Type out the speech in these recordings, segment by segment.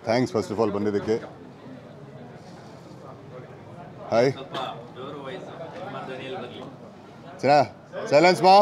thanks first of all ಬಂದಿದ್ದಕ್ಕೆ hi ಚೆನ್ನಾ silence ಮಾ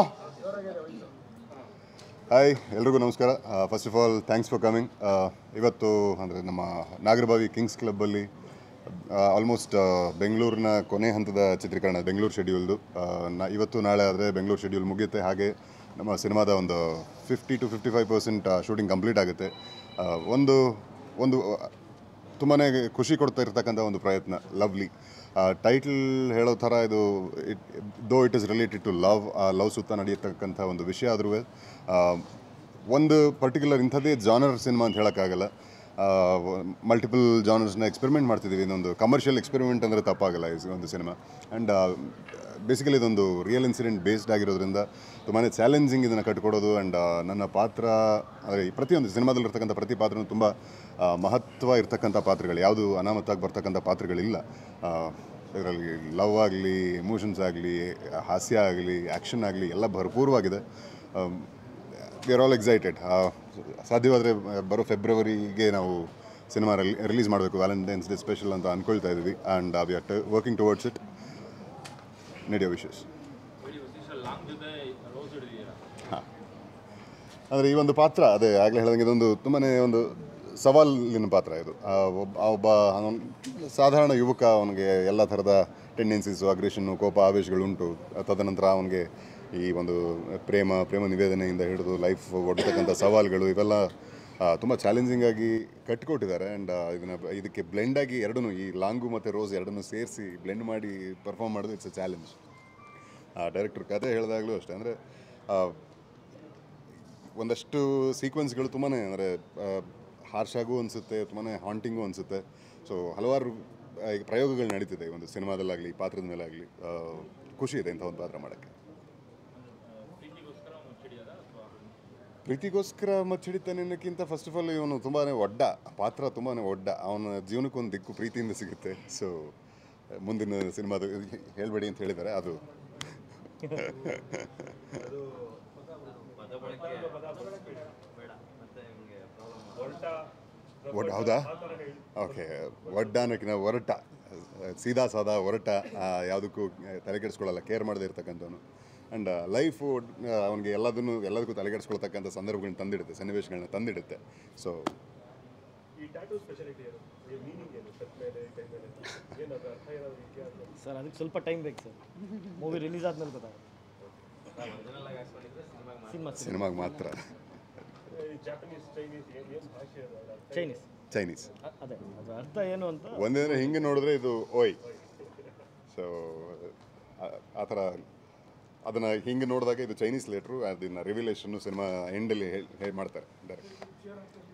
ಹಾಯ್ ಎಲ್ರಿಗೂ ನಮಸ್ಕಾರ first of all thanks for coming ಇವತ್ತು ಅಂದರೆ ನಮ್ಮ ನಾಗರಬಾವಿ ಕಿಂಗ್ಸ್ ಕ್ಲಬ್ಬಲ್ಲಿ ಆಲ್ಮೋಸ್ಟ್ ಬೆಂಗಳೂರಿನ ಕೊನೆ ಹಂತದ ಚಿತ್ರೀಕರಣ ಬೆಂಗಳೂರು ಶೆಡ್ಯೂಲ್ದು ನಾ ಇವತ್ತು ನಾಳೆ ಆದರೆ ಬೆಂಗಳೂರು ಶೆಡ್ಯೂಲ್ ಮುಗಿಯುತ್ತೆ ಹಾಗೆ ನಮ್ಮ ಸಿನಿಮಾದ ಒಂದು fifty to fifty five percent shooting complete ಆಗುತ್ತೆ ಆ, ಒಂದು ಒಂದು ತುಂಬಾ ಖುಷಿ ಕೊಡ್ತಾ ಇರ್ತಕ್ಕಂಥ ಒಂದು ಪ್ರಯತ್ನ ಲವ್ಲಿ ಟೈಟಲ್ ಹೇಳೋ ಥರ ಇದು it though it is related to love ಆ ಲವ್ ಸುತ್ತ ನಡೆಯತಕ್ಕಂಥ ಒಂದು ವಿಷಯ ಆದ್ರೂ ಒಂದು ಪರ್ಟಿಕ್ಯುಲರ್ ಇಂಥದ್ದೇ ಜಾನರ್ ಸಿನಿಮಾ ಅಂತ ಹೇಳೋಕ್ಕಾಗಲ್ಲ ಮಲ್ಟಿಪಲ್ ಜಾನರ್ಸ್ನ ಎಕ್ಸ್ಪೆರಿಮೆಂಟ್ ಮಾಡ್ತಿದ್ದೀವಿ ಇದೊಂದು ಕಮರ್ಷಿಯಲ್ ಎಕ್ಸ್ಪೆರಿಮೆಂಟ್ ಅಂದರೆ ತಪ್ಪಾಗಲ್ಲ ಈ ಒಂದು ಸಿನಿಮಾ ಆ್ಯಂಡ್ ಬೇಸಿಕಲಿ ಇದೊಂದು ರಿಯಲ್ ಇನ್ಸಿಡೆಂಟ್ ಬೇಸ್ಡ್ ಆಗಿರೋದ್ರಿಂದ ತುಂಬಾ ಚಾಲೆಂಜಿಂಗ್ ಇದನ್ನು ಕಟ್ಕೊಡೋದು ಆ್ಯಂಡ್ ನನ್ನ ಪಾತ್ರ ಅಂದರೆ ಈ ಪ್ರತಿಯೊಂದು ಸಿನಿಮಾದಲ್ಲಿರ್ತಕ್ಕಂಥ ಪ್ರತಿ ಪಾತ್ರನೂ ತುಂಬ ಆ, ಮಹತ್ವ ಇರ್ತಕ್ಕಂಥ ಪಾತ್ರಗಳು ಯಾವುದು ಅನಾಮತ್ತಾಗಿ ಬರ್ತಕ್ಕಂಥ ಪಾತ್ರಗಳಿಲ್ಲ ಇದರಲ್ಲಿ ಲವ್ ಆಗಲಿ ಎಮೋಷನ್ಸ್ ಆಗಲಿ ಹಾಸ್ಯ ಆಗಲಿ ಆ್ಯಕ್ಷನ್ ಆಗಲಿ ಎಲ್ಲ ಭರಪೂರವಾಗಿದೆ ವಿ ಆರ್ ಆಲ್ ಎಕ್ಸೈಟೆಡ್ ಸಾಧ್ಯವಾದರೆ ಬರೋ ಫೆಬ್ರವರಿಗೆ ನಾವು ಸಿನಿಮಾ ರಿಲೀಸ್ ಮಾಡಬೇಕು ವ್ಯಾಲೆಂಟೈನ್ಸ್ ಡೇ ಸ್ಪೆಷಲ್ ಅಂತ ಅಂದ್ಕೊಳ್ತಾ ಇದ್ದೀವಿ and we are working towards it ನಡೆಯೋ ವಿಶೇಷ ಹಾಂ ಅಂದರೆ ಈ ಒಂದು ಪಾತ್ರ ಅದೇ ಆಗಲೇ ಹೇಳ್ದಂಗೆ ಇದೊಂದು ತುಂಬಾ ಒಂದು ಸವಾಲಿನ ಪಾತ್ರ ಇದು ಆ ಒಬ್ಬ ಆ ಒಬ್ಬ ಅವ್ನ್ ಸಾಧಾರಣ ಯುವಕ ಅವನಿಗೆ ಎಲ್ಲ ಥರದ ಟೆಂಡೆನ್ಸೀಸು ಅಗ್ರೆಷನ್ನು ಕೋಪ ಆವೇಶಗಳುಂಟು ತದನಂತರ ಅವನಿಗೆ ಈ ಒಂದು ಪ್ರೇಮ ಪ್ರೇಮ ನಿವೇದನೆಯಿಂದ ಹಿಡಿದು ಲೈಫ್ ಒಡ್ತಕ್ಕಂಥ ಸವಾಲುಗಳು ಇವೆಲ್ಲ ತುಂಬ ಚಾಲೆಂಜಿಂಗ್ ಆಗಿ ಕಟ್ಟಿಕೊಟ್ಟಿದ್ದಾರೆ ಆ್ಯಂಡ್ ಇದನ್ನು ಇದಕ್ಕೆ ಬ್ಲೆಂಡ್ ಆಗಿ ಎರಡನ್ನೂ ಈ ಲಾಂಗು ಮತ್ತು ರೋಸ್ ಎರಡನ್ನೂ ಸೇರಿಸಿ ಬ್ಲೆಂಡ್ ಮಾಡಿ ಪರ್ಫಾರ್ಮ್ ಮಾಡೋದು ಇಟ್ಸ್ ಎ ಚಾಲೆಂಜ್ ಡೈರೆಕ್ಟ್ರ್ ಕತೆ ಹೇಳಿದಾಗಲೂ ಅಷ್ಟೇ ಅಂದರೆ ಒಂದಷ್ಟು ಸೀಕ್ವೆನ್ಸ್ಗಳು ತುಂಬಾ ಅಂದರೆ ಹಾರ್ಶಾಗೂ ಅನಿಸುತ್ತೆ ತುಂಬಾ ಹಾಂಟಿಂಗು ಅನಿಸುತ್ತೆ ಸೊ ಹಲವಾರು ಆ, ಈಗ ಪ್ರಯೋಗಗಳು ನಡೀತಿದೆ ಈ ಒಂದು ಸಿನಿಮಾದಲ್ಲಾಗಲಿ ಪಾತ್ರದ ಮೇಲೆ ಆಗಲಿ ಖುಷಿ ಇದೆ ಇಂಥ ಒಂದು ಪಾತ್ರ ಮಾಡೋಕ್ಕೆ ಪ್ರೀತಿಗೋಸ್ಕರ ಮಚ್ಚಿಡಿತಾನೆ ಅನ್ನೋಕ್ಕಿಂತ ಫಸ್ಟ್ ಆಫ್ ಆಲ್ ಇವನು ತುಂಬಾ ಒಡ್ಡ ಪಾತ್ರ ತುಂಬಾ ಒಡ್ಡ ಅವನ ಜೀವನಕ್ಕೆ ಒಂದು ದಿಕ್ಕು ಪ್ರೀತಿಯಿಂದ ಸಿಗುತ್ತೆ ಸೊ ಮುಂದಿನ ಸಿನಿಮಾದ ಹೇಳಬೇಡಿ ಅಂತ ಹೇಳಿದ್ದಾರೆ ಅದು ಒಡ್ ಹೌದಾ ಓಕೆ ಒಡ್ಡ ಅನ್ನೋಕ್ಕಿಂತ ಒರಟ ಸೀದಾ ಸಾದಾ ಒರಟ ಆ, ಯಾವುದಕ್ಕೂ ತಲೆ ಕೆಡಿಸ್ಕೊಳ್ಳಲ್ಲ ಕೇರ್ ಮಾಡದೇ ಇರ್ತಕ್ಕಂಥವನು ಆ್ಯಂಡ್ ಲೈಫು ಅವನಿಗೆ ಎಲ್ಲದನ್ನು ಎಲ್ಲದಕ್ಕೂ ತಲೆ ಕೆಡಿಸ್ಕೊಳ್ತಕ್ಕಂಥ ಸಂದರ್ಭಗಳನ್ನ ತಂದಿಡುತ್ತೆ ಸನ್ನಿವೇಶಗಳನ್ನ ತಂದಿಡುತ್ತೆ ಸೊ ಈ ಟ್ಯಾಟೂ ಸ್ಪೆಷಾಲಿಟಿ ಏನು ಈ ಮೀನಿಂಗ್ ಏನು ಶರ್ಟ್ ಮೇಲೆ ಕೈ ಮೇಲೆ ಏನಾದ್ರು ಅರ್ಥ ಏನಾದ್ರು ಇದೆಯಾ ಅಥವಾ ಸರ್ ಅದಕ್ಕೆ ಸ್ವಲ್ಪ ಟೈಮ್ ಬೇಕು ಸರ್ ಮೂವಿ ರಿಲೀಸ್ ಆದ್ಮೇಲೆ ಗೊತ್ತಾಗುತ್ತೆ ಸಿನಿಮಾ ಸಿನಿಮಾಗೆ ಮಾತ್ರ ಈ ಜಾಪನೀಸ್ ಚೈನೀಸ್ ಏನು ಏನು ಭಾಷೆ ಅದು ಅದ್ರ ಅರ್ಥ ಚೈನೀಸ್ ಚೈನೀಸ್ ಅದೇ ಅದ್ರ ಅರ್ಥ ಏನು ಅಂತ ಒಂದೇದ್ರೆ ಹಿಂಗೆ ನೋಡಿದ್ರೆ ಇದು ಓಯ್ ಸೊ ಆ ಥರ ಅದನ್ನು ಹಿಂಗೆ ನೋಡಿದಾಗ ಇದು ಚೈನೀಸ್ ಲೆಟ್ರು ಅದನ್ನ ರಿವಿಲೇಷನ್ನು ಸಿನಿಮಾ ಎಂಡಲ್ಲಿ ಹೇಳಿ ಮಾಡ್ತಾರೆ ಡೈರೆಕ್ಟ್